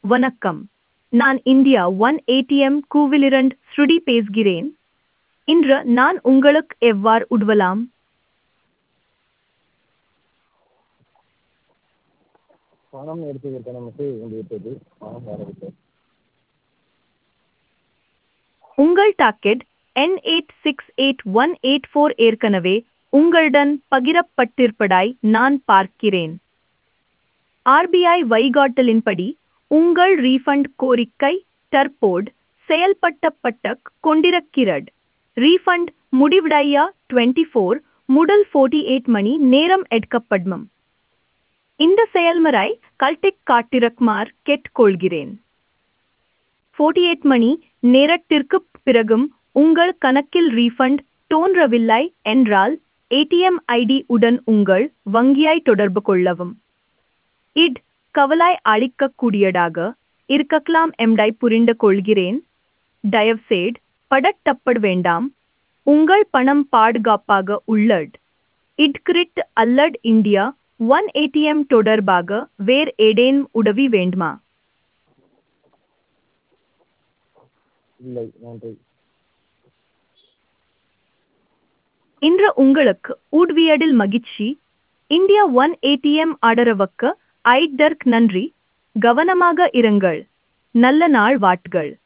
வணக்கம் நான் India One ATM கூவிலிரண்ட் ஸ்ருதி பேசுகிறேன் இன்று நான் உங்களுக்கு எவ்வாறு உதவலாம் பணம் எடுத்ததற்கான மெசேஜ் வந்துவிட்டது பணம் வரவில்லை உங்கள் டாக்கெட் என் eight six eight one eight four ஏற்கனவே உங்களுடன் பகிரப்பட்டிருப்பதாய் நான் பார்க்கிறேன் ஆர்பிஐ வழிகாட்டலின்படி உங்கள் ரீஃபண்ட் கோரிக்கை தற்போது செயல்பட்டப்பட்ட கொண்டிருக்கிறது ரீஃபண்ட் முடிவடைய டுவெண்ட்டி ஃபோர் முதல் ஃபோர்ட்டி எயிட் மணி நேரம் எடுக்கப்படும் இந்த செயல்முறை கல்டிக் காட்டிரக்குமார் கேட்டுக்கொள்கிறேன் ஃபோர்ட்டி எயிட் மணி நேரத்திற்குப் பிறகும் உங்கள் கணக்கில் ரீஃபண்ட் தோன்றவில்லை என்றால் ஏடிஎம் ஐடி உடன் உங்கள் வங்கியை தொடர்பு கொள்ளவும் இட் கவலை அளிக்கக்கூடியதாக இருக்கலாம் எம்டை புரிந்து கொள்கிறேன் தயவுசெய்து படட்டப்பட வேண்டாம் உங்கள் பணம் பாதுகாப்பாக உள்ளது இட்கிரிட் அல்லட் இந்தியா ஒன் ஏடிஎம் தொடர்பாக வேறு ஏதேனும் உதவி வேண்டுமா இல்லை நன்றி இன்று உங்களுக்கு ஊட்வியடில் மகிழ்ச்சி இந்தியா ஒன் ஏடிஎம் ஆதரவுக்கு ஐடர்க் நன்றி கவனமாக இருங்கள் நல்ல நாள் வாட்கள்